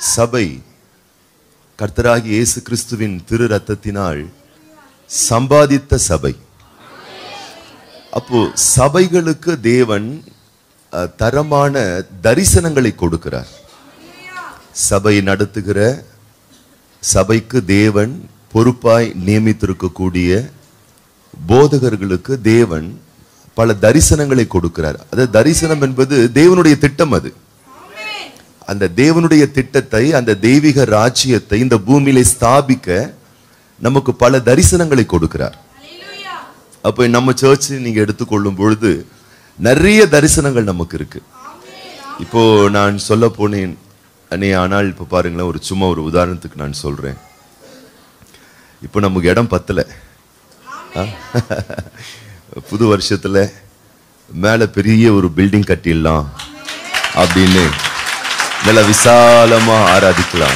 சபை கர்த்தராகிய இயேசு கிறிஸ்துவின் திரு ரத்தத்தினால் சம்பாதித்த சபை அப்போ சபைகளுக்கு தேவன் அஹ், தரமான தரிசனங்களை கொடுக்கிறார் சபை நடத்துகிற சபைக்கு தேவன் பொறுப்பாய் நியமித்திருக்கக்கூடிய போதகர்களுக்கு தேவன் பல தரிசனங்களை கொடுக்கிறார் அது தரிசனம் என்பது தேவனுடைய திட்டம் அது அந்த தேவனுடைய திட்டத்தை அந்த தெய்வீக ராஜ்யத்தை இந்த பூமியிலே ஸ்தாபிக்க நமக்கு பல தரிசனங்களை கொடுக்கிறார் அப்ப நம்ம சர்ச் நீங்க எடுத்துக்கொள்ளும் பொழுது நிறைய தரிசனங்கள் நமக்கு இருக்கு இப்போ நான் சொல்ல போனேன் அண்ணே ஆனால் இப்போ பாருங்களேன் ஒரு சும்மா ஒரு உதாரணத்துக்கு நான் சொல்றேன் இப்போ நமக்கு இடம் பத்தல ஆ? புது வருஷத்துல மேல பெரிய ஒரு பில்டிங் கட்டிடலாம் அப்படின்னு நல்ல விசாலமா ஆராதிக்கலாம்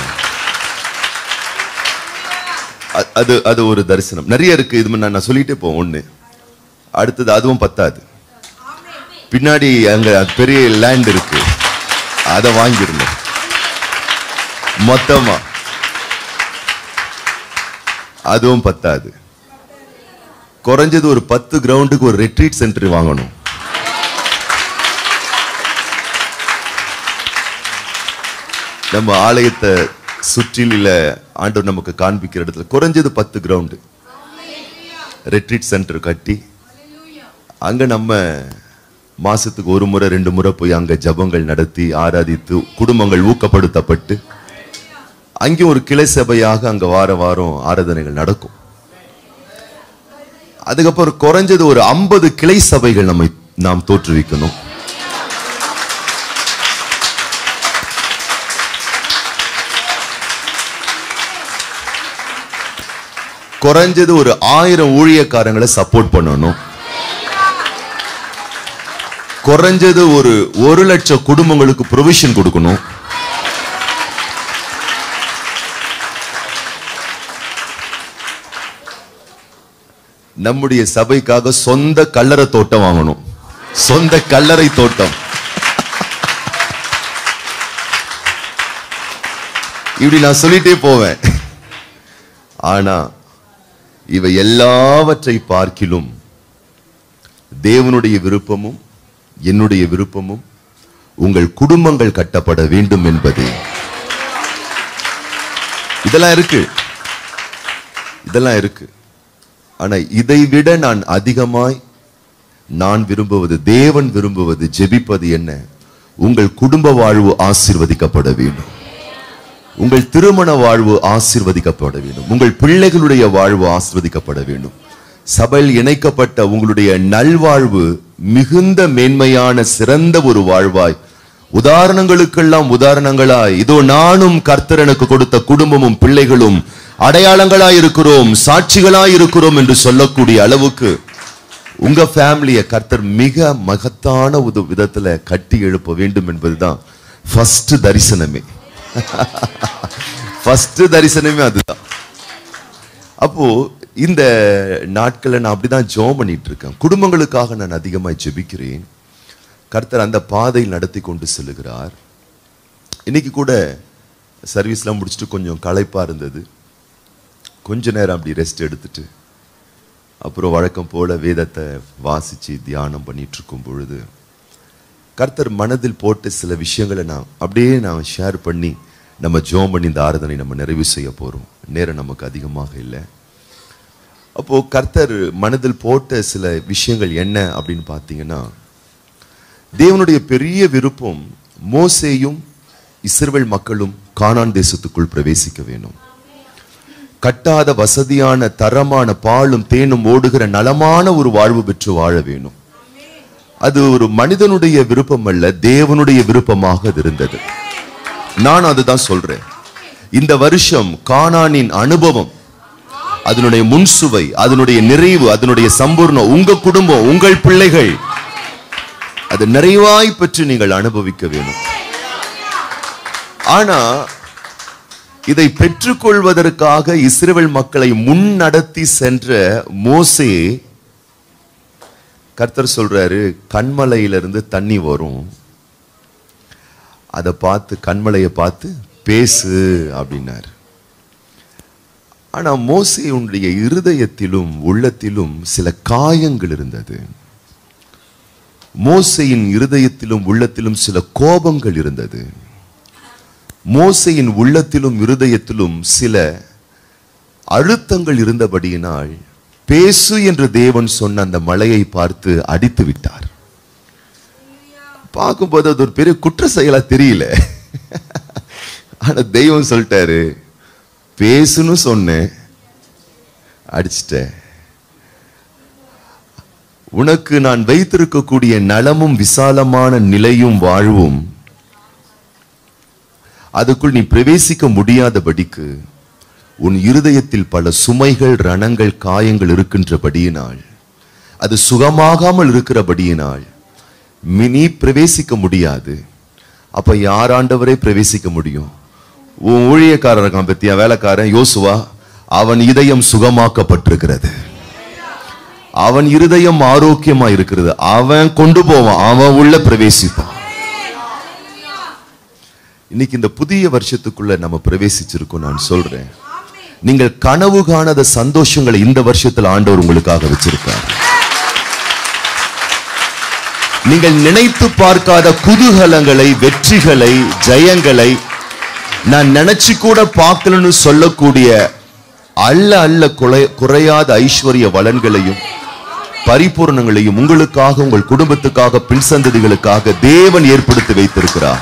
அ- அது அது ஒரு தரிசனம் நிறைய இருக்கு இது மாதிரி நான் சொல்லிட்டே போவேன் ஒண்ணு அடுத்தது அதுவும் பத்தாது பின்னாடி அங்க பெரிய லேண்ட் இருக்கு அதை வாங்கிடணும் மொத்தமா அதுவும் பத்தாது குறைஞ்சது ஒரு பத்து கிரவுண்டுக்கு ஒரு ரெட்ரீட் சென்டர் வாங்கணும் நம்ம ஆலயத்தை சுற்றில ஆண்டவர் நமக்கு காண்பிக்கிற இடத்துல குறைஞ்சது பத்து கிரவுண்டு ரெட்ரீட் சென்டர் கட்டி அங்க நம்ம மாசத்துக்கு ஒரு முறை ரெண்டு முறை போய் அங்க ஜபங்கள் நடத்தி ஆராதித்து குடும்பங்கள் ஊக்கப்படுத்தப்பட்டு அங்கே ஒரு கிளை சபையாக அங்க வார வாரம் ஆராதனைகள் நடக்கும் அதுக்கப்புறம் குறைஞ்சது ஒரு ஐம்பது கிளை சபைகள் நம்மை நாம் தோற்றுவிக்கணும் குறைஞ்சது ஒரு ஆயிரம் ஊழியக்காரங்களை சப்போர்ட் பண்ணணும் குறைஞ்சது ஒரு ஒரு லட்சம் குடும்பங்களுக்கு ப்ரொவிஷன் கொடுக்கணும் நம்முடைய சபைக்காக சொந்த கல்லறை தோட்டம் வாங்கணும் சொந்த கல்லறை தோட்டம் இப்படி நான் சொல்லிட்டே போவேன் ஆனா இவை எல்லாவற்றை பார்க்கிலும் தேவனுடைய விருப்பமும் என்னுடைய விருப்பமும் உங்கள் குடும்பங்கள் கட்டப்பட வேண்டும் என்பது இதெல்லாம் இருக்கு இதெல்லாம் இருக்கு ஆனா இதை விட நான் அதிகமாய் நான் விரும்புவது தேவன் விரும்புவது ஜெபிப்பது என்ன உங்கள் குடும்ப வாழ்வு ஆசீர்வதிக்கப்பட வேண்டும் உங்கள் திருமண வாழ்வு ஆசீர்வதிக்கப்பட வேண்டும் உங்கள் பிள்ளைகளுடைய வாழ்வு ஆசீர்வதிக்கப்பட வேண்டும் சபையில் இணைக்கப்பட்ட உங்களுடைய நல்வாழ்வு மிகுந்த மேன்மையான சிறந்த ஒரு வாழ்வாய் உதாரணங்களுக்கெல்லாம் உதாரணங்களாய் இதோ நானும் கர்த்தர் எனக்கு கொடுத்த குடும்பமும் பிள்ளைகளும் அடையாளங்களாய் இருக்கிறோம் சாட்சிகளாய் இருக்கிறோம் என்று சொல்லக்கூடிய அளவுக்கு உங்க ஃபேமிலியை கர்த்தர் மிக மகத்தான ஒரு விதத்துல கட்டி எழுப்ப வேண்டும் என்பதுதான் ஃபர்ஸ்ட் தரிசனமே ஃபர்ஸ்ட் தரிசனமே அதுதான் அப்போ இந்த நாட்களை நான் அப்படிதான் ஜெபம் பண்ணிட்டு இருக்கேன் குடும்பங்களுக்காக நான் அதிகமாய் ஜெபிக்கிறேன் கர்த்தர் அந்த பாதையில் நடத்தி கொண்டு செல்லுகிறார் இன்னைக்கு கூட சர்வீஸ்லாம் முடிச்சுட்டு கொஞ்சம் களைப்பா இருந்தது கொஞ்ச நேரம் அப்படி ரெஸ்ட் எடுத்துட்டு அப்புறம் வழக்கம் போல வேதத்தை வாசிச்சு தியானம் பண்ணிட்டு இருக்கும் பொழுது கர்த்தர் மனதில் போட்ட சில விஷயங்களை நான் அப்படியே நான் ஷேர் பண்ணி நம்ம ஜோம் பண்ணி இந்த ஆராதனை நம்ம நிறைவு செய்ய போறோம் நேரம் நமக்கு அதிகமாக இல்லை அப்போ கர்த்தர் மனதில் போட்ட சில விஷயங்கள் என்ன அப்படின்னு பார்த்தீங்கன்னா தேவனுடைய பெரிய விருப்பம் மோசேயும் இஸ்ரவேல் மக்களும் கானான் தேசத்துக்குள் பிரவேசிக்க வேணும் கட்டாத வசதியான தரமான பாலும் தேனும் ஓடுகிற நலமான ஒரு வாழ்வு பெற்று வாழ வேணும் அது ஒரு மனிதனுடைய விருப்பம் அல்ல தேவனுடைய விருப்பமாக அது இருந்தது நான் அதுதான் சொல்றேன் இந்த வருஷம் கானானின் அனுபவம் அதனுடைய முன்சுவை அதனுடைய நிறைவு அதனுடைய சம்பூர்ணம் உங்க குடும்பம் உங்கள் பிள்ளைகள் அது நிறைவாய் பெற்று நீங்கள் அனுபவிக்க வேணும் ஆனா இதை பெற்றுக்கொள்வதற்காக இஸ்ரவேல் மக்களை முன்னடத்தி சென்ற மோசே கர்த்தர் சொல்றாரு கண்மலையிலிருந்து தண்ணி வரும் அதை பார்த்து கண்மலையை பார்த்து பேசு அப்படின்னாரு ஆனா மோசேயுடைய இருதயத்திலும் உள்ளத்திலும் சில காயங்கள் இருந்தது மோசையின் இருதயத்திலும் உள்ளத்திலும் சில கோபங்கள் இருந்தது மோசையின் உள்ளத்திலும் இருதயத்திலும் சில அழுத்தங்கள் இருந்தபடியினால் பேசு என்று தேவன் சொன்ன அந்த மலையை பார்த்து அடித்து விட்டார் பார்க்கும்போது அது ஒரு பெரிய குற்ற செயலா தெரியல ஆனா தெய்வம் சொல்லிட்டாரு பேசுன்னு சொன்னேன் அடிச்சிட்டேன் உனக்கு நான் வைத்திருக்கக்கூடிய நலமும் விசாலமான நிலையும் வாழ்வும் அதுக்குள் நீ பிரவேசிக்க முடியாதபடிக்கு உன் இருதயத்தில் பல சுமைகள் ரணங்கள் காயங்கள் இருக்கின்றபடியினால் அது சுகமாகாமல் இருக்கிறபடியினால் மி- நீ பிரவேசிக்க முடியாது அப்ப யார் ஆண்டவரே பிரவேசிக்க முடியும் உன் ஊழியக்காரர் இருக்கான் பத்தியா வேலைக்காரன் யோசுவா அவன் இதயம் சுகமாக்கப்பட்டிருக்கிறது அவன் இருதயம் ஆரோக்கியமா இருக்கிறது அவன் கொண்டு போவான் அவன் உள்ள பிரவேசிப்பான் இன்னைக்கு இந்த புதிய வருஷத்துக்குள்ள நம்ம பிரவேசிச்சிருக்கோம் நான் சொல்றேன் நீங்கள் கனவு காணாத சந்தோஷங்களை இந்த வருஷத்துல ஆண்டவர் உங்களுக்காக வச்சிருக்கார் நீங்கள் நினைத்து பார்க்காத குதூகலங்களை வெற்றிகளை ஜெயங்களை நான் நினைச்சு கூட பார்க்கலன்னு சொல்லக்கூடிய அல்ல அல்ல குறை- குறையாத ஐஸ்வர்ய வளன்களையும் பரிபூரணங்களையும் உங்களுக்காக உங்கள் குடும்பத்துக்காக பின் சந்ததிகளுக்காக தேவன் ஏற்படுத்தி வைத்திருக்கிறார்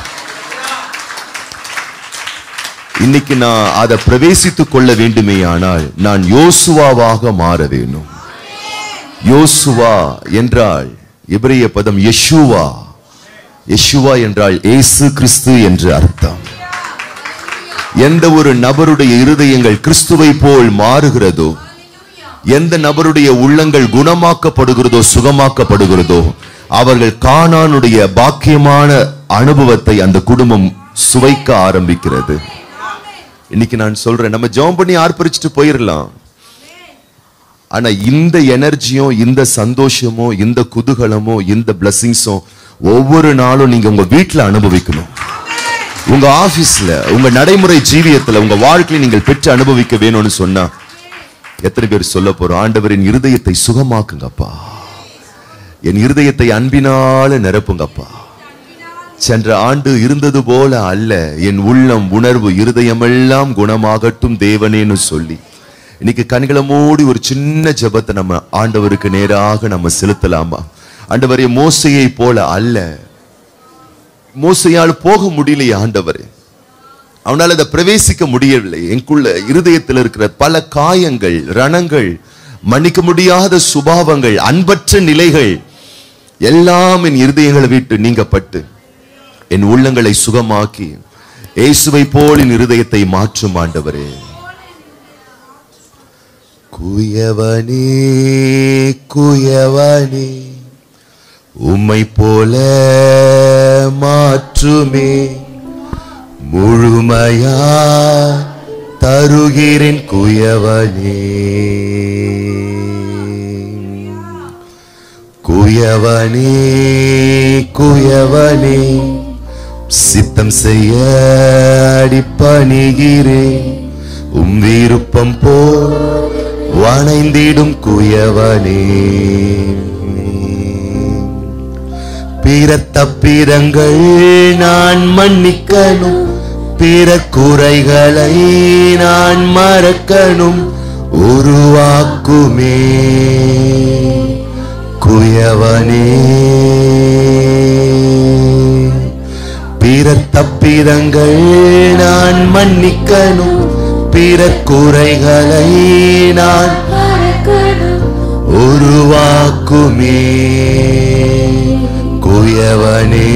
இன்னைக்கு நான் அதை பிரவேசித்துக் கொள்ள வேண்டுமேயானால் நான் யோசுவாவாக மாற வேணும் யோசுவா என்றால் எபிரேய பதம் யெஷுவா யெஷுவா என்றால் இயேசு கிறிஸ்து என்று அர்த்தம் எந்த ஒரு நபருடைய இருதயங்கள் கிறிஸ்துவை போல் மாறுகிறதோ எந்த நபருடைய உள்ளங்கள் குணமாக்கப்படுகிறதோ சுகமாக்கப்படுகிறதோ அவர்கள் கானானுடைய பாக்கியமான அனுபவத்தை அந்த குடும்பம் சுவைக்க ஆரம்பிக்கிறது இன்னைக்கு நான் சொல்றேன் நம்ம ஜெபம் பண்ணி ஆர்ப்பரிச்சுட்டு போயிடலாம் ஆனா இந்த எனர்ஜியும் இந்த சந்தோஷமோ இந்த குதூகலமோ இந்த பிளஸிங்ஸும் ஒவ்வொரு நாளும் நீங்க உங்க வீட்டுல அனுபவிக்கணும் உங்க ஆபீஸ்ல உங்க நடைமுறை ஜீவியத்துல உங்க வாழ்க்கையை நீங்கள் பெற்று அனுபவிக்க வேணும்னு சொன்னா எத்தனை பேர் சொல்ல போறோம் ஆண்டவரின் இருதயத்தை சுகமாக்குங்கப்பா என் இருதயத்தை அன்பினால நிரப்புங்கப்பா சென்ற ஆண்டு இருந்தது போல அல்ல என் உள்ளம் உணர்வு இருதயமெல்லாம் குணமாகட்டும் தேவனேன்னு சொல்லி இன்னைக்கு கண்களை மூடி ஒரு சின்ன ஜெபத்தை நம்ம ஆண்டவருக்கு நேராக நம்ம செலுத்தலாமா ஆண்டவரே மோசையை போல அல்ல மோசையால் போக முடியலையே ஆண்டவரே அவனால் அதை பிரவேசிக்க முடியவில்லை எனக்குள்ள இருதயத்தில் இருக்கிற பல காயங்கள் ரணங்கள் மன்னிக்க முடியாத சுபாவங்கள் அன்பற்ற நிலைகள் எல்லாம் என் இருதயங்களை விட்டு நீங்கப்பட்டு என் உள்ளங்களை சுகமாக்கி இயேசுவை போல் என் இருதயத்தை மாற்றும் ஆண்டவரே குயவனே குயவனே உம்மை போல மாற்றுமே முழுமையா தருகிறேன் குயவனே குயவனே குயவனே சித்தம் செய்ய அடிப்பணிகிறேன் உம் விருப்பம் போல் வணைந்திடும் குயவனே பிற தப்பிரங்கள் நான் மன்னிக்கணும் பிற குறைகளை நான் மறக்கணும் உருவாக்குமே குயவனே பிறர் தப்பிதங்கள் நான் மன்னிக்கணும் பிறர் குறைகளை நான் உருவாக்குமே குயவனே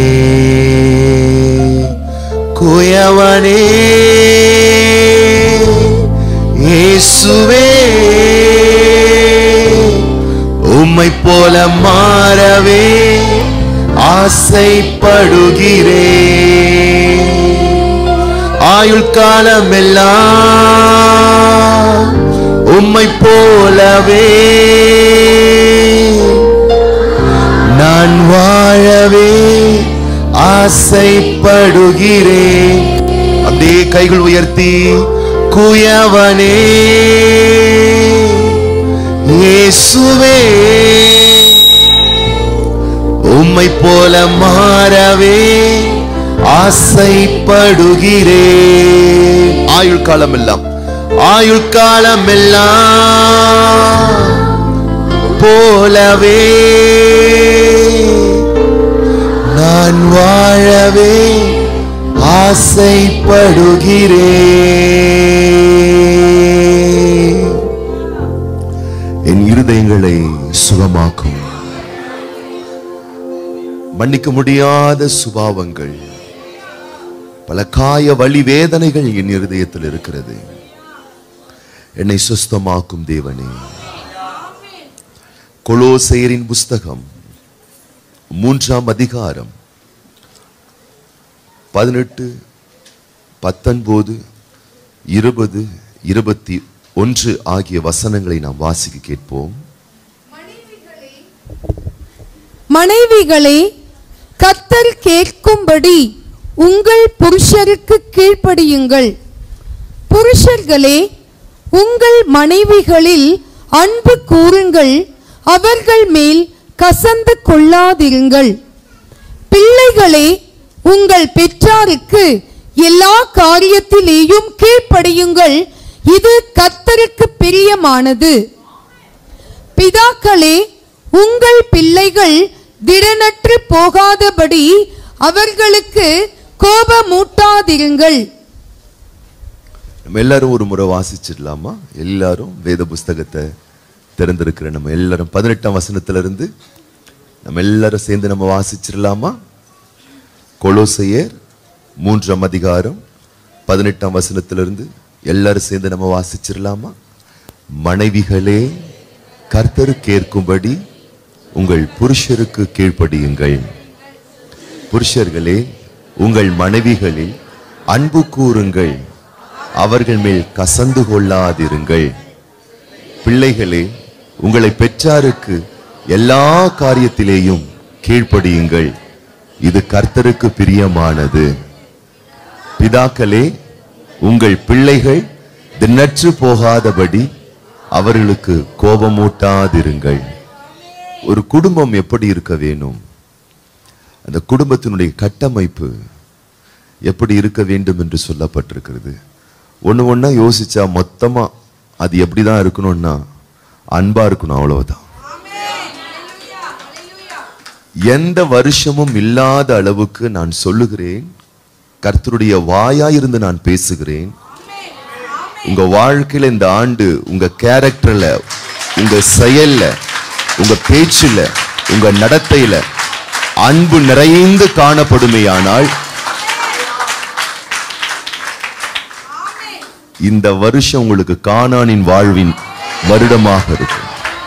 குயவனே இயேசுவே உம்மை போல மாறவே ஆசைப்படுகிறேன் ஆயுள் காலமெல்லாம் உம்மை போலவே நான் வாழவே ஆசைப்படுகிறேன் அப்படியே கைகள் உயர்த்தி குயவனே இயேசுவே உம்மை போல மாறவே ஆசைப்படுகிறேன் ஆயுள் காலம் எல்லாம் ஆயுள் காலம் எல்லாம் போலவே நான் வாழவே ஆசைப்படுகிறேன் என் இருதயங்களை சுகமாக்கும் மன்னிக்க முடியாத சுபாவங்கள் பல காய வழி வேதனைகள் என் இருதயத்தில் இருக்கிறது என்னை சுஸ்தமாக்கும் தேவனே கொலோசையரின் புஸ்தகம் மூன்றாம் அதிகாரம் பதினெட்டு பத்தொன்பது இருபது இருபத்தி ஒன்று ஆகிய வசனங்களை நாம் வாசிக்க கேட்போம் மனைவிகளே கத்தர் கேட்கும்படி உங்கள் புருஷருக்கு கீழ்ப்படியுங்கள் புருஷர்களே உங்கள் மனைவிகளில் அன்பு கூறுங்கள் அவர்கள் மேல் கசந்து கொள்ளாதிருங்கள் பிள்ளைகளே உங்கள் பெற்றாருக்கு எல்லா காரியத்திலேயும் கீழ்ப்படியுங்கள் இது கத்தருக்கு பிரியமானது பிதாக்களே உங்கள் பிள்ளைகள் திடனற்று போகாதபடி அவர்களுக்கு கோபமூட்டாதிருங்கள் நம்ம எல்லாரும் ஒரு முறை வாசிச்சிடலாமா எல்லாரும் வேத புஸ்தகத்தை திறந்திருக்கிற நம்ம எல்லாரும் பதினெட்டாம் வசனத்துல இருந்து நம்ம எல்லாரும் சேர்ந்து நம்ம வாசிச்சிடலாமா கொலோசையர் மூன்றாம் அதிகாரம் பதினெட்டாம் வசனத்திலிருந்து எல்லாரும் சேர்ந்து நம்ம வாசிச்சிடலாமா மனைவிகளே கர்த்தரு கேட்கும்படி உங்கள் புருஷருக்கு கீழ்ப்படியுங்கள் புருஷர்களே உங்கள் மனைவிகளில் அன்பு கூறுங்கள் அவர்கள் மேல் கசந்து கொள்ளாதிருங்கள் பிள்ளைகளே உங்களை பெற்றாருக்கு எல்லா காரியத்திலேயும் கீழ்ப்படியுங்கள் இது கர்த்தருக்கு பிரியமானது பிதாக்களே உங்கள் பிள்ளைகள் திண்ணற்று போகாதபடி அவர்களுக்கு கோபமூட்டாதிருங்கள் ஒரு குடும்பம் எப்படி இருக்க வேணும் அந்த குடும்பத்தினுடைய கட்டமைப்பு எப்படி இருக்க வேண்டும் என்று சொல்லப்பட்டிருக்கிறது ஒண்ணு ஒண்ணா யோசிச்சா மொத்தமா அது எப்படிதான் இருக்கணும்னா அன்பா இருக்கணும் அவ்வளவுதான் எந்த வருஷமும் இல்லாத அளவுக்கு நான் சொல்லுகிறேன் கர்த்தருடைய வாயாயிருந்து நான் பேசுகிறேன் உங்க வாழ்க்கையில இந்த ஆண்டு உங்க கேரக்டர்ல உங்க செயல்ல உங்க பேச்சுல உங்க நடத்தையில அன்பு நிறைந்து காணப்படுமேயானால் இந்த வருஷம் உங்களுக்கு கானானின் வாழ்வின் வருடமாக இருக்கும்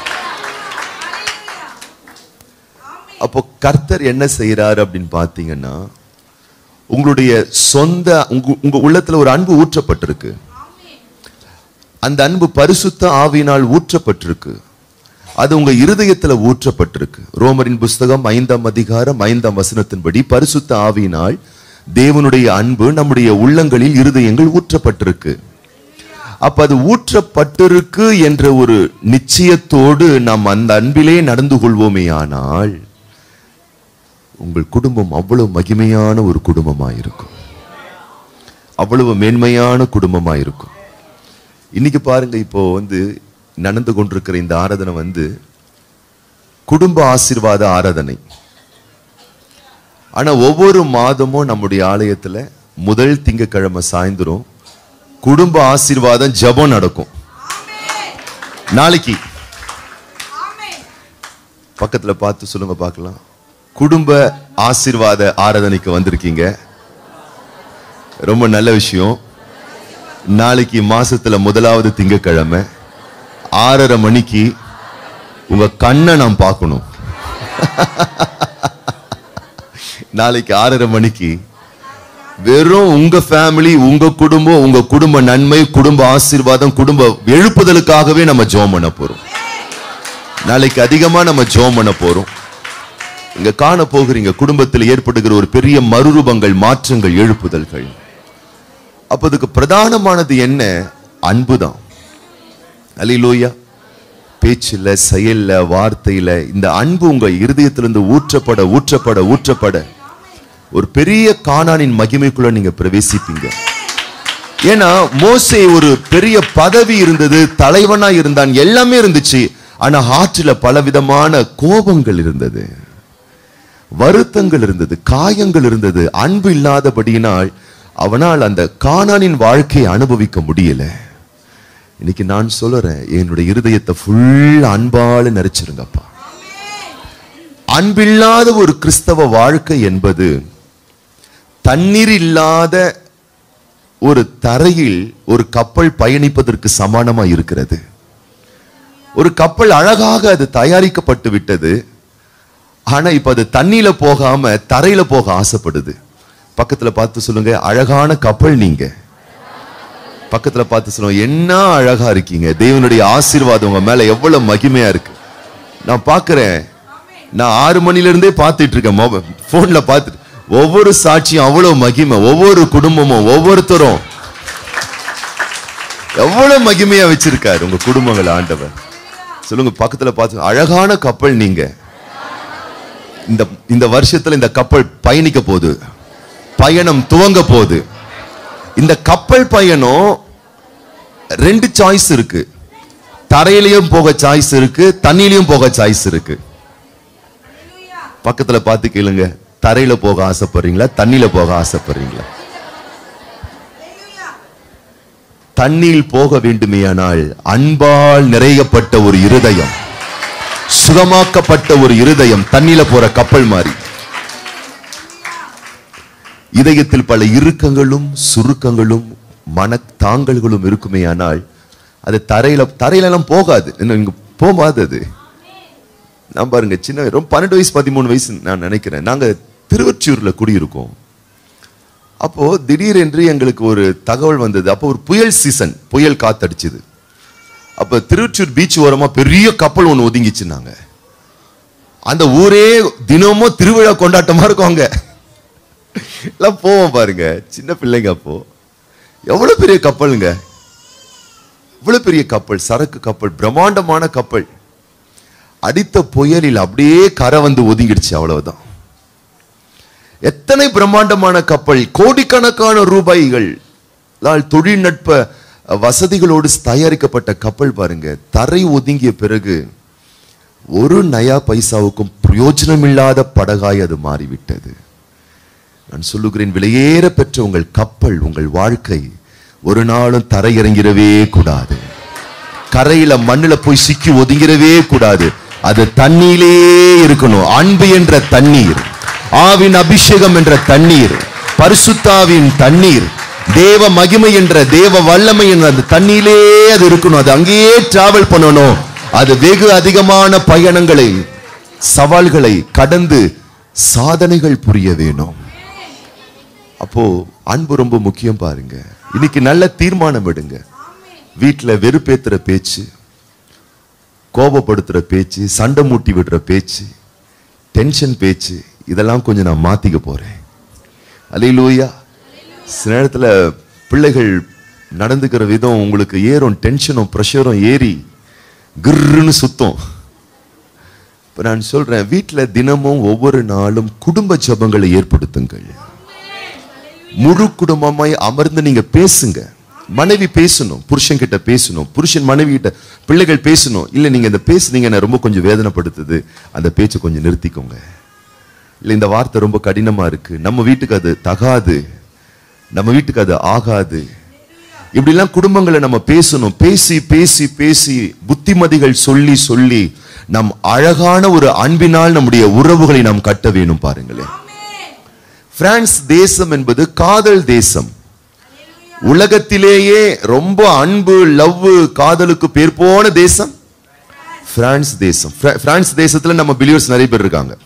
அப்போ கர்த்தர் என்ன செய்யறாரு அப்படின்னு பாத்தீங்கன்னா உங்களுடைய சொந்த உங்க உங்க உள்ளத்துல ஒரு அன்பு ஊற்றப்பட்டிருக்கு அந்த அன்பு பரிசுத்த ஆவியினால் ஊற்றப்பட்டிருக்கு அது உங்க இருதயத்துல ஊற்றப்பட்டிருக்கு ரோமரின் புஸ்தகம் ஐந்தாம் அதிகாரம் ஐந்தாம் வசனத்தின்படி பரிசுத்த ஆவியினால் தேவனுடைய அன்பு நம்முடைய உள்ளங்களில் இருதயங்கள் ஊற்றப்பட்டிருக்கு அப்ப அது ஊற்றப்பட்டிருக்கு என்ற ஒரு நிச்சயத்தோடு நாம் அந்த அன்பிலே நடந்து கொள்வோமே ஆனால் உங்கள் குடும்பம் அவ்வளவு மகிமையான ஒரு குடும்பமாயிருக்கும் அவ்வளவு மேன்மையான குடும்பமாயிருக்கும் இன்னைக்கு பாருங்க இப்போ வந்து நடந்து கொண்டிருக்கிற இந்த ஆராதனை வந்து குடும்ப ஆசீர்வாத ஆராதனை ஆனா ஒவ்வொரு மாதமும் நம்முடைய ஆலயத்துல முதல் திங்கக்கிழமை சாயந்தரம் குடும்ப ஆசீர்வாதம் ஜெபம் நடக்கும் நாளைக்கு பக்கத்துல பார்த்து சொல்லுங்க பார்க்கலாம் குடும்ப ஆசீர்வாத ஆராதனைக்கு வந்திருக்கீங்க ரொம்ப நல்ல விஷயம் நாளைக்கு மாசத்துல முதலாவது திங்கக்கிழமை ஆறரை மணிக்கு உங்க கண்ணை நான் பார்க்கணும் நாளைக்கு ஆறரை மணிக்கு வெறும் உங்க ஃபேமிலி உங்க குடும்பம் உங்க குடும்ப நன்மை குடும்ப ஆசீர்வாதம் குடும்ப எழுப்புதலுக்காகவே நம்ம ஜெபம் பண்ண போறோம் நாளைக்கு அதிகமா நம்ம ஜெபம் பண்ண போறோம் இங்க காண போகிறீங்க குடும்பத்தில் ஏற்படுகிற ஒரு பெரிய மறுரூபங்கள் மாற்றங்கள் எழுப்புதல்கள் அப்ப அதுக்கு பிரதானமானது என்ன அன்புதான் அல்லேலூயா பேச்சுல செயல்ல வார்த்தையில இந்த அன்பு உங்க இருதயத்திலிருந்து ஊற்றப்பட ஊற்றப்பட ஊற்றப்பட ஒரு பெரிய கானானின் மகிமைக்குள்ள நீங்க பிரவேசிப்பீங்க ஏன்னா மோசே ஒரு பெரிய பதவி இருந்தது தலைவனா இருந்தான் எல்லாமே இருந்துச்சு ஆனா ஹார்ட்ல பலவிதமான கோபங்கள் இருந்தது வருத்தங்கள் இருந்தது காயங்கள் இருந்தது அன்பு இல்லாதபடியினால் அவனால் அந்த கானானின் வாழ்க்கையை அனுபவிக்க முடியல இன்னைக்கு நான் சொல்லுறேன் என்னுடைய இருதயத்தை ஃபுல் அன்பால நிறைச்சிருங்கப்பா அன்பில்லாத ஒரு கிறிஸ்தவ வாழ்க்கை என்பது தண்ணீர் இல்லாத ஒரு தரையில் ஒரு கப்பல் பயணிப்பதற்கு சமானமா இருக்கிறது ஒரு கப்பல் அழகாக அது தயாரிக்கப்பட்டு விட்டது ஆனா இப்ப அது தண்ணியில போகாம தரையில போக ஆசைப்படுது பக்கத்துல பார்த்து சொல்லுங்க அழகான கப்பல் நீங்க பக்கத்துல பார்த்து சொல்லுங்க என்ன அழகா இருக்கீங்க தேவனுடைய ஆசீர்வாதம் உங்க மேல எவ்வளவு மகிமையா இருக்கு நான் பார்க்கிறேன் நான் ஆறு மணில இருந்தே பார்த்துட்டு இருக்கேன் மொபைல் போன்ல பார்த்துட்டு ஒவ்வொரு சாட்சியும் அவ்வளவு மகிமை ஒவ்வொரு குடும்பமும் ஒவ்வொருத்தரும் எவ்வளவு மகிமையா வச்சிருக்காரு உங்க குடும்பங்கள் ஆண்டவர் சொல்லுங்க பக்கத்துல பார்த்து அழகான கப்பல் நீங்க இந்த இந்த வருஷத்துல இந்த கப்பல் பயணிக்க போகுது பயணம் துவங்க போகுது இந்த கப்பல் பயணம் ரெண்டு சாய்ஸ் இருக்கு தரையிலையும் போக சாய்ஸ் இருக்கு தண்ணியிலையும் போக சாய்ஸ் இருக்கு பக்கத்துல பார்த்து கேளுங்க தரையில போக ஆசைப்படுறீங்களா தண்ணியில போக ஆசைப்படுறீங்களா தண்ணியில் போக வேண்டுமேயானால் அன்பால் நிறையப்பட்ட ஒரு இருதயம் சுகமாக்கப்பட்ட ஒரு இருதயம் தண்ணியில போற கப்பல் மாதிரி இதயத்தில் பல இறுக்கங்களும் சுருக்கங்களும் மன தாங்கல்களும் இருக்குமேயானால் அது தரையில தரையில எல்லாம் போகாது இன்னும் இங்க போகாது அது நான் பாருங்க சின்ன ரொம்ப பன்னெண்டு வயசு பதிமூணு வயசு நான் நினைக்கிறேன் நாங்க திருவொற்றியூர்ல குடியிருக்கோம் அப்போ திடீரென்று எங்களுக்கு ஒரு தகவல் வந்தது அப்போ ஒரு புயல் சீசன் புயல் காத்தடிச்சுது அப்ப திருவொற்றியூர் பீச் ஓரமா பெரிய கப்பல் ஒண்ணு ஒதுங்கிச்சுனாங்க அந்த ஊரே தினமும் திருவிழா கொண்டாட்டமா இருக்கும் அங்க எல்லாம் போவோம் பாருங்க சின்ன பிள்ளைங்க அப்போ எவ்வளவு பெரிய கப்பலுங்க இவ்வளவு பெரிய கப்பல் சரக்கு கப்பல் பிரம்மாண்டமான கப்பல் அடித்த புயலில் அப்படியே கரை வந்து ஒதுங்கிடுச்சு அவ்வளவுதான் எத்தனை பிரம்மாண்டமான கப்பல் கோடிக்கணக்கான ரூபாய்கள் லால் தொழில்நுட்ப வசதிகளோடு தயாரிக்கப்பட்ட கப்பல் பாருங்க தரை ஒதுங்கிய பிறகு ஒரு நயா பைசாவுக்கும் பிரயோஜனமில்லாத படகாய் அது மாறிவிட்டது நான் சொல்லுகிறேன் விலையேற பெற்ற உங்கள் கப்பல் உங்கள் வாழ்க்கை ஒரு நாளும் தரையிறங்கிடவே கூடாது கரையில மண்ணுல போய் சிக்கி ஒதுங்கிடவே கூடாது அது தண்ணியிலே இருக்கணும் அன்பு என்ற தண்ணீர் ஆவின் அபிஷேகம் என்ற தண்ணீர் பரிசுத்தாவின் தண்ணீர் தேவ மகிமை என்ற தேவ வல்லமை என்ற அந்த தண்ணியிலே அது இருக்கணும் அது அங்கேயே டிராவல் பண்ணணும் அது வெகு அதிகமான பயணங்களை சவால்களை கடந்து சாதனைகள் புரிய வேணும் அப்போ அன்பு ரொம்ப முக்கியம் பாருங்க இன்னைக்கு நல்ல தீர்மானம் எடுங்க வீட்டுல வெறுப்பேத்துற பேச்சு கோபப்படுத்துற பேச்சு சண்டை மூட்டி விடுற பேச்சு டென்ஷன் பேச்சு இதெல்லாம் கொஞ்சம் நான் மாத்திக்க போறேன் அலையிலூயா சில நேரத்துல பிள்ளைகள் நடந்துக்கிற விதம் உங்களுக்கு ஏறும் டென்ஷனும் ப்ரெஷரும் ஏறி கிர்ன்னு சுத்தம் இப்ப நான் சொல்றேன் வீட்டுல தினமும் ஒவ்வொரு நாளும் குடும்ப ஜபங்களை ஏற்படுத்துங்கள் முழு குடும்பமாய் அமர்ந்து நீங்க பேசுங்க மனைவி பேசணும் புருஷன் கிட்ட பேசணும் புருஷன் மனைவி கிட்ட பிள்ளைகள் பேசணும் இல்ல நீங்க இந்த பேசுனீங்க என்ன ரொம்ப கொஞ்சம் வேதனைப்படுத்துது அந்த பேச்சை கொஞ்சம் நிறுத்திக்கோங்க இல்ல இந்த வார்த்தை ரொம்ப கடினமா இருக்கு நம்ம வீட்டுக்கு அது தகாது நம்ம வீட்டுக்கு அது ஆகாது இப்படிலாம் குடும்பங்களை நம்ம பேசணும் பேசி பேசி பேசி புத்திமதிகள் சொல்லி சொல்லி நம் அழகான ஒரு அன்பினால் நம்முடைய உறவுகளை நாம் கட்ட வேணும் பாருங்களேன் பிரான்ஸ் தேசம் என்பது காதல் தேசம் உலகத்திலேயே ரொம்ப அன்பு லவ் காதலுக்கு பேர் போன தேசம் பிரான்ஸ் தேசம் பிர- பிரான்ஸ் தேசத்துல நம்ம பிலியர்ஸ் நிறைய பேர் இருக்காங்க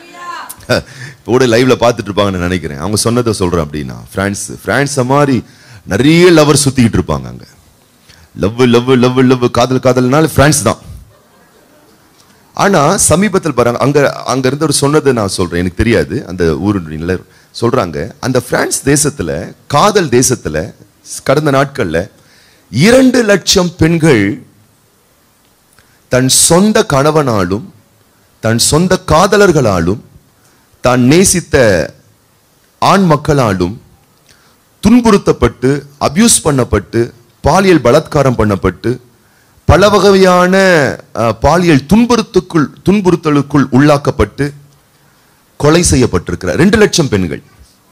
இப்போ கூட லைவ்ல பார்த்துட்டு இருப்பாங்கன்னு நினைக்கிறேன் அவங்க சொன்னதை சொல்றேன் அப்படின்னா பிரான்ஸ் பிரான்ஸ் மாதிரி நிறைய லவர் சுத்திக்கிட்டு இருப்பாங்க அங்க லவ் லவ் லவ் லவ் காதல் காதல்னால பிரான்ஸ் தான் ஆனா சமீபத்தில் பாருங்க அங்க அங்க இருந்த ஒரு சொன்னதை நான் சொல்றேன் எனக்கு தெரியாது அந்த ஊருல சொல்றாங்க அந்த பிரான்ஸ் தேசத்துல காதல் தேசத்துல கடந்த நாட்கள்ல இரண்டு லட்சம் பெண்கள் தன் சொந்த கணவனாலும் தன் சொந்த காதலர்களாலும் தான் நேசித்த ஆண் மக்களாலும் துன்புறுத்தப்பட்டு அபியூஸ் பண்ணப்பட்டு பாலியல் பலாத்காரம் பண்ணப்பட்டு பல வகையான அஹ், பாலியல் துன்புறுத்துக்குள் துன்புறுத்தலுக்குள் உள்ளாக்கப்பட்டு கொலை செய்யப்பட்டிருக்கிறார் ரெண்டு லட்சம் பெண்கள்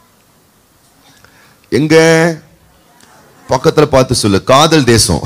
எங்க பக்கத்துல பார்த்து சொல்லு காதல் தேசம்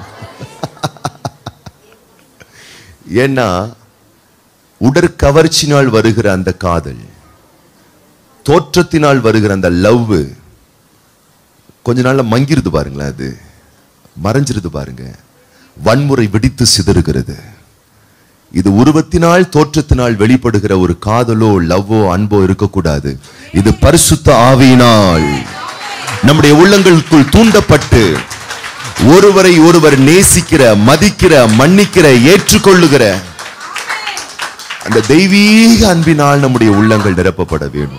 ஏன்னா உடற்கவர்ச்சினால் வருகிற அந்த காதல் தோற்றத்தினால் வருகிற அந்த லவ் கொஞ்ச நாள்ல மங்கிருது பாருங்களேன் அது மறைஞ்சிருது பாருங்க வன்முறை வெடித்து சிதறுகிறது இது உருவத்தினால் தோற்றத்தினால் வெளிப்படுகிற ஒரு காதலோ லவ்வோ அன்போ இருக்கக்கூடாது இது பரிசுத்த ஆவியினால் நம்முடைய உள்ளங்களுக்குள் தூண்டப்பட்டு ஒருவரை ஒருவர் நேசிக்கிற மதிக்கிற மன்னிக்கிற ஏற்றுக்கொள்ளுகிற அந்த தெய்வீக அன்பினால் நம்முடைய உள்ளங்கள் நிரப்பப்பட வேண்டும்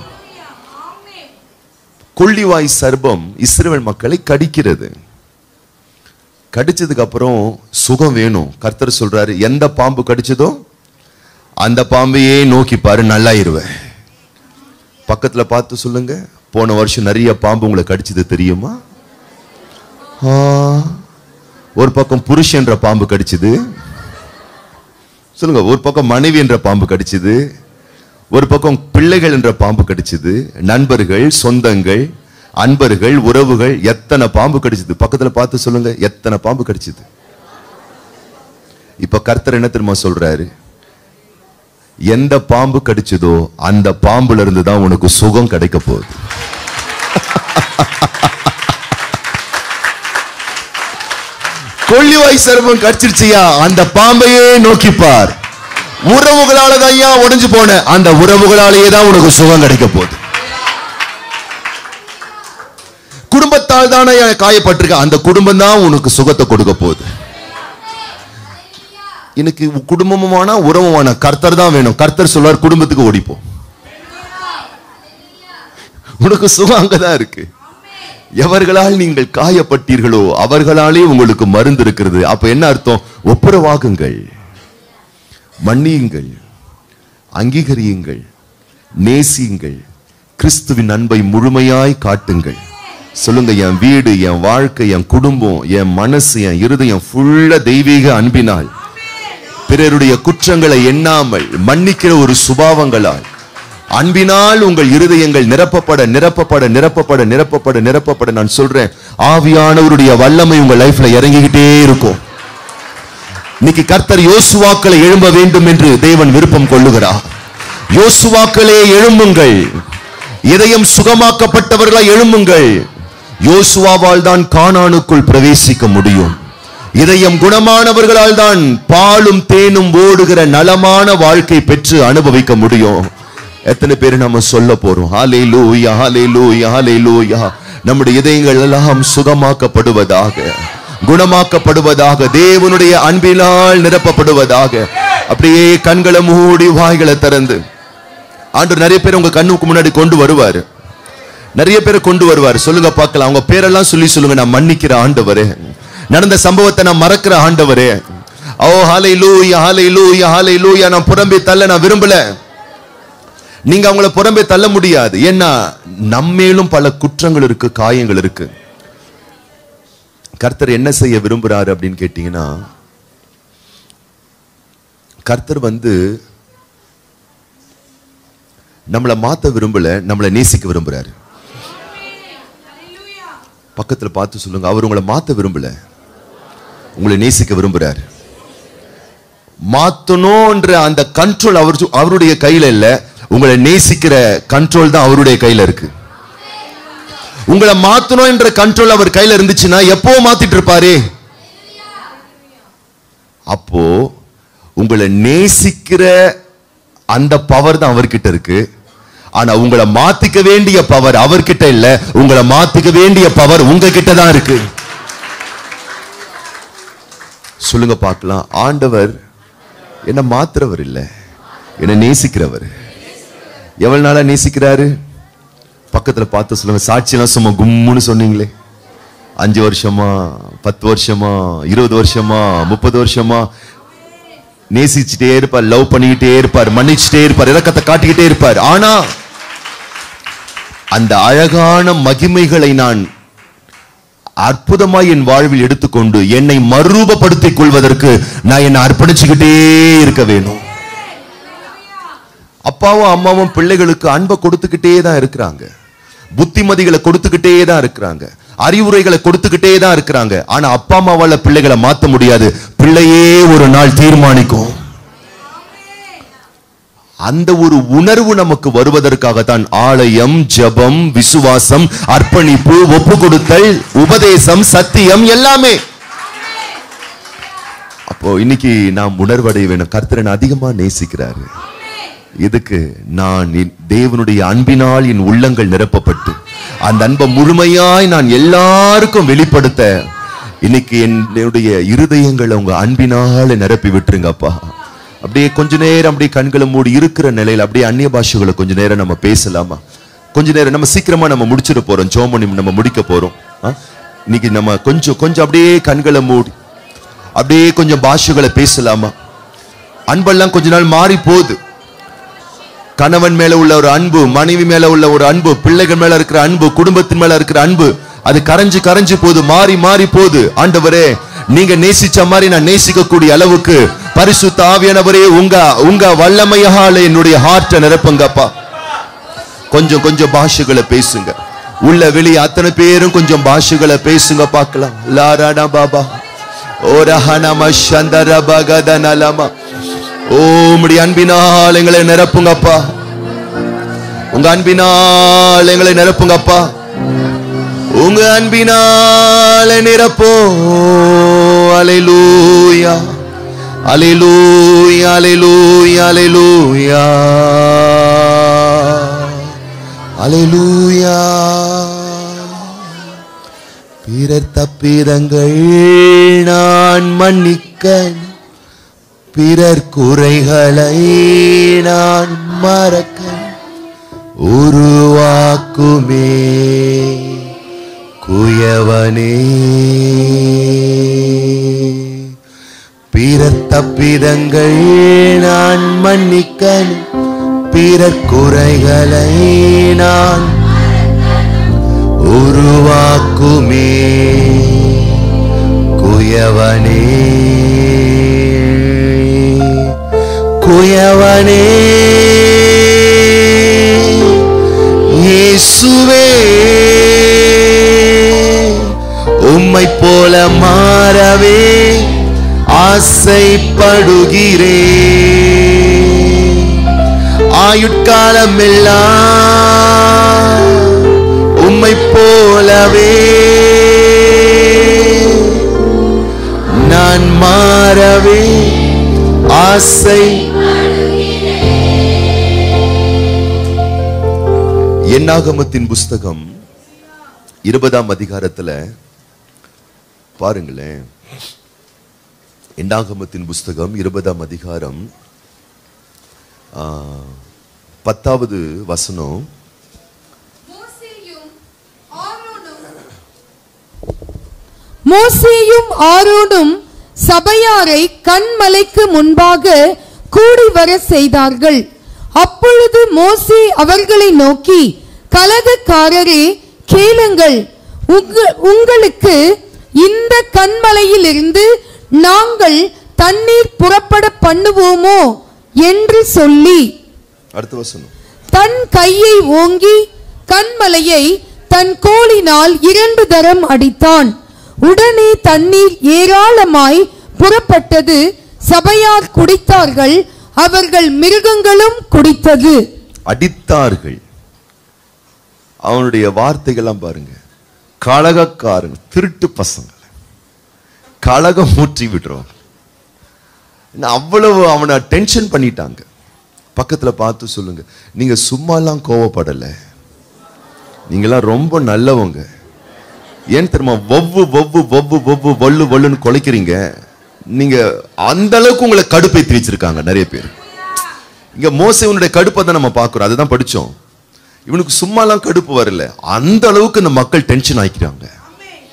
கொள்ளிவாய் சர்ப்பம் இஸ்ரவேல் மக்களை கடிக்கிறது கடிச்சதுக்கு அப்புறம் சுகம் வேணும் கர்த்தர் சொல்றாரு எந்த பாம்பு கடிச்சதோ அந்த பாம்பையே நோக்கி பாரு நல்லாயிருவ பக்கத்துல பார்த்து சொல்லுங்க போன வருஷம் நிறைய பாம்பு உங்களை கடிச்சது தெரியுமா ஆ, ஒரு பக்கம் புருஷன் என்ற பாம்பு கடிச்சது சொல்லுங்க ஒரு பக்கம் மனைவி என்ற பாம்பு கடிச்சது ஒரு பக்கம் பிள்ளைகள் என்ற பாம்பு கடிச்சது நண்பர்கள் சொந்தங்கள் அன்பர்கள் உறவுகள் எத்தனை பாம்பு கடிச்சது பக்கத்துல பார்த்து சொல்லுங்க எத்தனை பாம்பு கடிச்சது இப்ப கர்த்தர் என்ன தெரியுமா சொல்றாரு எந்த பாம்பு கடிச்சதோ அந்த பாம்புல இருந்து தான் உனக்கு சுகம் கிடைக்க போகுது கொள்ளிவாய் சர்பம் கடிச்சிருச்சியா அந்த பாம்பையே நோக்கிப்பார் உறவுகளால தான் ஐயா உடைஞ்சு போன அந்த உறவுகளாலேயே தான் உனக்கு சுகம் கிடைக்க போகுது குடும்பத்தால் தானே காயப்பட்டிருக்க அந்த குடும்பம் தான் உனக்கு சுகத்தை கொடுக்க போகுது எனக்கு குடும்பமுமான உறவுமான கர்த்தர் தான் வேணும் கர்த்தர் சொல்வார் குடும்பத்துக்கு ஓடிப்போம் உனக்கு சுகம் அங்கதான் இருக்கு எவர்களால் நீங்கள் காயப்பட்டீர்களோ அவர்களாலே உங்களுக்கு மருந்து இருக்கிறது அப்ப என்ன அர்த்தம் ஒப்புரவாகுங்கள் மன்னியுங்கள் அங்கீகரியுங்கள் நேசியுங்கள் கிறிஸ்துவின் அன்பை முழுமையாய் காட்டுங்கள் சொல்லுங்க என் வீடு என் வாழ்க்கை என் குடும்பம் என் மனசு என் இருதயம் ஃபுல்லா தெய்வீக அன்பினால் பிறருடைய குற்றங்களை எண்ணாமல் மன்னிக்கிற ஒரு சுபாவங்களால் அன்பினால் உங்கள் இருதயங்கள் நிரப்பப்பட நிரப்பப்பட நிரப்பப்பட நிரப்பப்பட நிரப்பப்பட நான் சொல்றேன் ஆவியானவருடைய வல்லமை உங்க லைஃப்ல இறங்கிக்கிட்டே இருக்கும் இன்னைக்கு கர்த்தர் யோசுவாக்களை எழும்ப வேண்டும் என்று தேவன் விருப்பம் கொள்ளுகிறார் யோசுவாக்களே எழும்புங்கள் இதயம் சுகமாக்கப்பட்டவர்களாய் எழும்புங்கள் யோசுவாவால் தான் கானானுக்குள் பிரவேசிக்க முடியும் இதயம் குணமானவர்களால் தான் பாலும் தேனும் ஓடுகிற நலமான வாழ்க்கை பெற்று அனுபவிக்க முடியும் எத்தனை பேர் நம்ம சொல்ல போறோம் ஹாலே லூயா ஹாலே லூயா ஹாலே லூயா நம்முடைய இதயங்கள் எல்லாம் சுகமாக்கப்படுவதாக குணமாக்கப்படுவதாக தேவனுடைய அன்பினால் நிரப்பப்படுவதாக அப்படியே கண்களை மூடி வாய்களை திறந்து ஆண்டு நிறைய பேர் உங்க கண்ணுக்கு முன்னாடி கொண்டு வருவாரு நிறைய பேரை கொண்டு வருவார் சொல்லுங்க பார்க்கலாம் அவங்க பேரெல்லாம் சொல்லி சொல்லுங்க நான் மன்னிக்கிற ஆண்டவரே நடந்த சம்பவத்தை நான் மறக்கிற ஆண்டவரே ஓ ஹாலை லூயா ஹாலை லூயா ஹாலை லூயா நான் புறம்பே தள்ள நான் விரும்பல நீங்க அவங்கள புறம்பே தள்ள முடியாது ஏன்னா நம்மேலும் பல குற்றங்கள் இருக்கு காயங்கள் இருக்கு கர்த்தர் என்ன செய்ய விரும்புறாரு அப்படின்னு கேட்டீங்கன்னா கர்த்தர் வந்து நம்மளை மாத்த விரும்பல நம்மளை நேசிக்க விரும்புறாரு பக்கத்துல பார்த்து சொல்லுங்க அவர் உங்களை மாத்த விரும்பல உங்களை நேசிக்க விரும்புறாரு மாத்தணும்ன்ற அந்த கண்ட்ரோல் அவர் அவருடைய கையில இல்ல உங்களை நேசிக்கிற கண்ட்ரோல் தான் அவருடைய கையில இருக்கு உங்களை மாத்தணும் என்ற கண்ட்ரோல் அவர் கையில இருந்துச்சுன்னா எப்போ மாத்திட்டு இருப்பாரு அப்போ உங்களை நேசிக்கிற அந்த பவர் தான் அவர்கிட்ட இருக்கு ஆனா உங்களை மாத்திக்க வேண்டிய பவர் அவர்கிட்ட இல்ல உங்களை மாத்திக்க வேண்டிய பவர் உங்ககிட்ட தான் இருக்கு சொல்லுங்க பார்க்கலாம் ஆண்டவர் என்ன மாத்துறவர் இல்ல என்ன நேசிக்கிறவர் எவ்வளவு நாளா நேசிக்கிறாரு பக்கத்துல பார்த்து சொல்லுங்க சாட்சியெல்லாம் சும்மா கும்முன்னு சொன்னீங்களே அஞ்சு வருஷமா பத்து வருஷமா இருபது வருஷமா முப்பது வருஷமா நேசிச்சுட்டே இருப்பார் லவ் பண்ணிக்கிட்டே இருப்பார் மன்னிச்சுட்டே இருப்பார் இறக்கத்தை காட்டிக்கிட்டே இருப்பார் ஆனா அந்த அழகான மகிமைகளை நான் அற்புதமாய் என் வாழ்வில் எடுத்துக்கொண்டு என்னை மறுரூபப்படுத்திக் கொள்வதற்கு நான் என்னை அர்ப்பணிச்சுக்கிட்டே இருக்க வேணும் அப்பாவும் அம்மாவும் பிள்ளைகளுக்கு அன்பை கொடுத்துக்கிட்டே தான் இருக்கிறாங்க புத்திமதிகளை கொடுத்துக்கிட்டே தான் இருக்கிறாங்க அறிவுரைகளை கொடுத்துக்கிட்டே தான் இருக்கிறாங்க ஆனா அப்பா அம்மாவால பிள்ளைகளை மாத்த முடியாது பிள்ளையே ஒரு நாள் தீர்மானிக்கும் அந்த ஒரு உணர்வு நமக்கு வருவதற்காகத்தான் ஆலயம் ஜெபம் விசுவாசம் அர்ப்பணிப்பு ஒப்பு கொடுத்தல் உபதேசம் சத்தியம் எல்லாமே அப்போ இன்னைக்கு நாம் உணர்வடைய வேணும் கர்த்தரன் அதிகமா நேசிக்கிறாரு இதுக்கு நான் என் தேவனுடைய அன்பினால் என் உள்ளங்கள் நிரப்பப்பட்டு அந்த அன்பை முழுமையாய் நான் எல்லாருக்கும் வெளிப்படுத்த இன்னைக்கு என்னுடைய இருதயங்களை உங்க அன்பினால நிரப்பி விட்டுருங்கப்பா அப்படியே கொஞ்ச நேரம் அப்படியே கண்களை மூடி இருக்கிற நிலையில அப்படியே அந்நிய பாஷைகளை கொஞ்ச நேரம் நம்ம பேசலாமா கொஞ்ச நேரம் நம்ம சீக்கிரமா நம்ம முடிச்சிட போறோம் ஜோமணி நம்ம முடிக்க போறோம் ஆ? இன்னைக்கு நம்ம கொஞ்சம் கொஞ்சம் அப்படியே கண்களை மூடி அப்படியே கொஞ்சம் பாஷைகளை பேசலாமா அன்பெல்லாம் கொஞ்ச நாள் மாறி போகுது கணவன் மேல உள்ள ஒரு அன்பு மனைவி மேல உள்ள ஒரு அன்பு பிள்ளைகள் மேல இருக்கிற அன்பு குடும்பத்தின் மேல இருக்கிற அன்பு அது கரைஞ்சு கரைஞ்சு போகுது மாறி மாறி போகுது ஆண்டவரே நீங்க நேசிச்ச மாதிரி நான் நேசிக்கக்கூடிய அளவுக்கு பரிசுத்த ஆவியானவரே உங்க உங்க வல்லமையால என்னுடைய ஹார்ட்டை நிரப்புங்கப்பா கொஞ்சம் கொஞ்சம் பாஷைகளை பேசுங்க உள்ள வெளியே அத்தனை பேரும் கொஞ்சம் பாஷைகளை பேசுங்க பார்க்கலாம் லாராடா பாபா ஓரஹனம சந்தர பகத நலமா ஓமுடி அன்பினால் எங்களை நிரப்புங்கப்பா உங்க அன்பினால் எங்களை நிரப்புங்கப்பா உங்க அன்பினால் நிரப்போ அலைலூயா அலைலூயா அலைலூயா அலைலூயா அலைலூயா பிறர் தப்பிதங்கள் நான் மன்னிக்க பிறர் குறைகளை நான் மறக்க உருவாக்குமே குயவனே பிறர் தப்பிதங்கள் நான் மன்னிக்க பிறர் குறைகளை நான் உருவாக்குமே குயவனே குயவனே இயேசுவே உம்மை போல மாறவே ஆசைப்படுகிறே ஆயுட்காலம் எல்லாம் உம்மை போலவே நான் மாறவே ஆசை எண்ணாகமத்தின் புஸ்தகம் இருபதாம் அதிகாரத்துல பாருங்களேன் எண்ணாகமத்தின் புஸ்தகம் இருபதாம் அதிகாரம் ஆ, பத்தாவது வசனம் மோசேயும் ஆரோனும் சபையாரை கண்மலைக்கு முன்பாக கூடி வர செய்தார்கள் அப்பொழுது மோசே அவர்களை நோக்கி கலகக்காரரே கேளுங்கள் உங்க- உங்களுக்கு இந்த கண்மலையிலிருந்து நாங்கள் தண்ணீர் புறப்பட பண்ணுவோமோ என்று சொல்லி அடுத்த வசனம் தன் கையை ஓங்கி கண்மலையை தன் கோலினால் இரண்டு தரம் அடித்தான் உடனே தண்ணீர் ஏராளமாய் புறப்பட்டது சபையார் குடித்தார்கள் அவர்கள் மிருகங்களும் குடித்தது அடித்தார்கள் அவனுடைய வார்த்தைகள்லாம் பாருங்க கழகக்காரங்க திருட்டு பசங்க கழகம் ஊற்றி விடுறோம் அவ்வளவு அவனை டென்ஷன் பண்ணிட்டாங்க பக்கத்துல பார்த்து சொல்லுங்க நீங்க சும்மாலாம் கோவப்படல நீங்களாம் ரொம்ப நல்லவங்க ஏன் தெரியுமா ஒவ்வு ஒவ்வு ஒவ்வு ஒவ்வு வள்ளு வள்ளுன்னு கொலைக்கிறீங்க நீங்க அந்த அளவுக்கு உங்களை கடுப்பேத்தி வச்சிருக்காங்க நிறைய பேர் இங்க மோசைவனுடைய கடுப்பை தான் நம்ம பார்க்கிறோம் அதுதான் படிச்சோம் இவனுக்கு சும்மாலாம் கடுப்பு வரல அந்த அளவுக்கு இந்த மக்கள் டென்ஷன் ஆக்கிட்டாங்க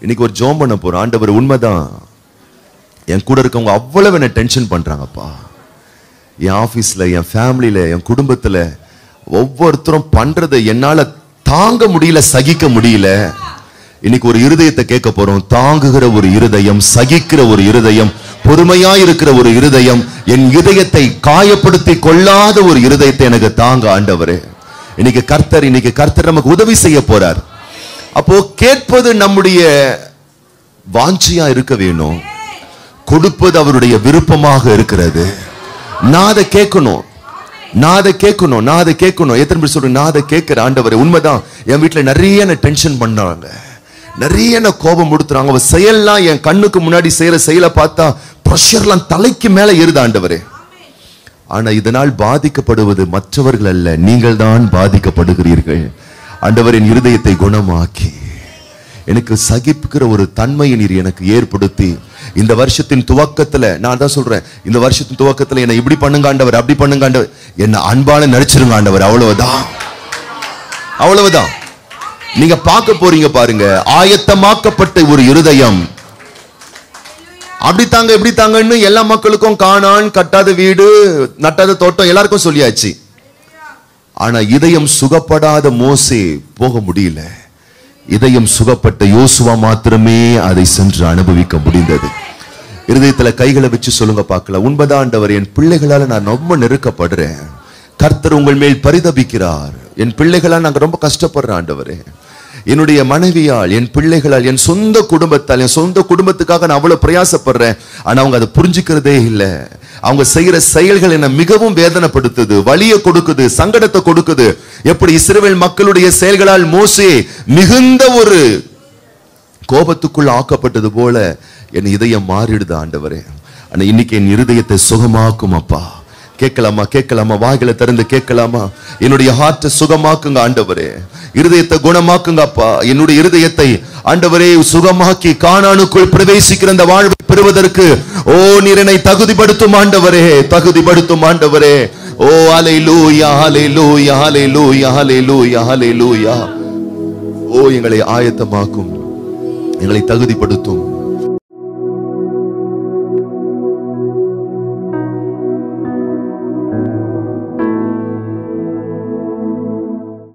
இன்னைக்கு ஒரு ஜோம் பண்ண போறோம் ஆண்டவர் உண்மைதான் என் கூட இருக்கவங்க அவ்வளவு என்ன டென்ஷன் பண்றாங்கப்பா என் ஆபீஸ்ல என் ஃபேமிலியில என் குடும்பத்துல ஒவ்வொருத்தரும் பண்றதை என்னால தாங்க முடியல சகிக்க முடியல இன்னைக்கு ஒரு இருதயத்தை கேட்க போறோம் தாங்குகிற ஒரு இருதயம் சகிக்கிற ஒரு இருதயம் பொறுமையா இருக்கிற ஒரு இருதயம் என் இதயத்தை காயப்படுத்தி கொள்ளாத ஒரு இருதயத்தை எனக்கு தாங்க ஆண்டவரே இன்னைக்கு கர்த்தர் இன்னைக்கு கர்த்தர் நமக்கு உதவி செய்ய போறார் அப்போ கேட்பது நம்முடைய வாஞ்சியா இருக்க வேணும் கொடுப்பது அவருடைய விருப்பமாக இருக்கிறது நான் அதை கேட்கணும் நான் அதை கேட்கணும் நான் அதை கேட்கணும் எத்தனை பேர் சொல்றேன் நான் அதை கேட்கிற ஆண்டவர் உண்மைதான் என் வீட்டுல நிறைய என்ன டென்ஷன் பண்ணாங்க நிறைய என்ன கோபம் கொடுத்துறாங்க அவ செயல்லாம் என் கண்ணுக்கு முன்னாடி செய்யற செயலை பார்த்தா ப்ரெஷர்லாம் தலைக்கு மேல ஏறுது ஆண்டவரே ஆனா இதனால் பாதிக்கப்படுவது மற்றவர்கள் அல்ல நீங்கள் தான் பாதிக்கப்படுகிறீர்கள் ஆண்டவரின் இருதயத்தை குணமாக்கி எனக்கு சகிப்புக்கிற ஒரு தன்மையை நீர் எனக்கு ஏற்படுத்தி இந்த வருஷத்தின் துவக்கத்துல நான் தான் சொல்றேன் இந்த வருஷத்தின் துவக்கத்துல என்னை இப்படி பண்ணுங்க ஆண்டவர் அப்படி பண்ணுங்க ஆண்டவர் என்ன அன்பால நடிச்சிருங்க ஆண்டவர் அவ்வளவுதான் அவ்வளவுதான் நீங்க பார்க்க போறீங்க பாருங்க ஆயத்தமாக்கப்பட்ட ஒரு இருதயம் அப்படி தாங்க இப்படி தாங்கன்னு எல்லா மக்களுக்கும் காணான் கட்டாத வீடு நட்டாத தோட்டம் எல்லாருக்கும் சொல்லியாச்சு ஆனா இதயம் சுகப்படாத மோசே போக முடியல இதயம் சுகப்பட்ட யோசுவா மாத்திரமே அதை சென்று அனுபவிக்க முடிந்தது இருதயத்துல கைகளை வச்சு சொல்லுங்க பார்க்கல உண்மைதான் ஆண்டவர் என் பிள்ளைகளால நான் ரொம்ப நெருக்கப்படுறேன் கர்த்தர் உங்கள் மேல் பரிதபிக்கிறார் என் பிள்ளைகளால் நாங்க ரொம்ப கஷ்டப்படுறேன் ஆண்டவரே என்னுடைய மனைவியால் என் பிள்ளைகளால் என் சொந்த குடும்பத்தால் என் சொந்த குடும்பத்துக்காக நான் அவ்வளவு பிரயாசப்படுறேன் ஆனா அவங்க அதை புரிஞ்சுக்கிறதே இல்லை அவங்க செய்யற செயல்கள் என்ன மிகவும் வேதனைப்படுத்துது வலிய கொடுக்குது சங்கடத்தை கொடுக்குது எப்படி இஸ்ரவேல் மக்களுடைய செயல்களால் மோசே மிகுந்த ஒரு கோபத்துக்குள் ஆக்கப்பட்டது போல என் இதயம் மாறிடுது ஆண்டவரே ஆனா இன்னைக்கு என் இருதயத்தை சுகமாக்கும் அப்பா கேட்கலாமா கேட்கலாமா வாய்களை திறந்து கேட்கலாமா என்னுடைய ஹார்ட்டை சுகமாக்குங்க ஆண்டவரே இருதயத்தை குணமாக்குங்க அப்பா என்னுடைய இருதயத்தை ஆண்டவரே சுகமாக்கி காணானுக்குள் பிரவேசிக்கிற அந்த வாழ்வை பெறுவதற்கு ஓ நீர் என்னை தகுதிப்படுத்தும் ஆண்டவரே தகுதிப்படுத்தும் ஆண்டவரே ஓ அலை லூயா அலை லூயா அலை லூயா அலை லூயா அலை லூயா ஓ எங்களை ஆயத்தமாக்கும் எங்களை தகுதிப்படுத்தும்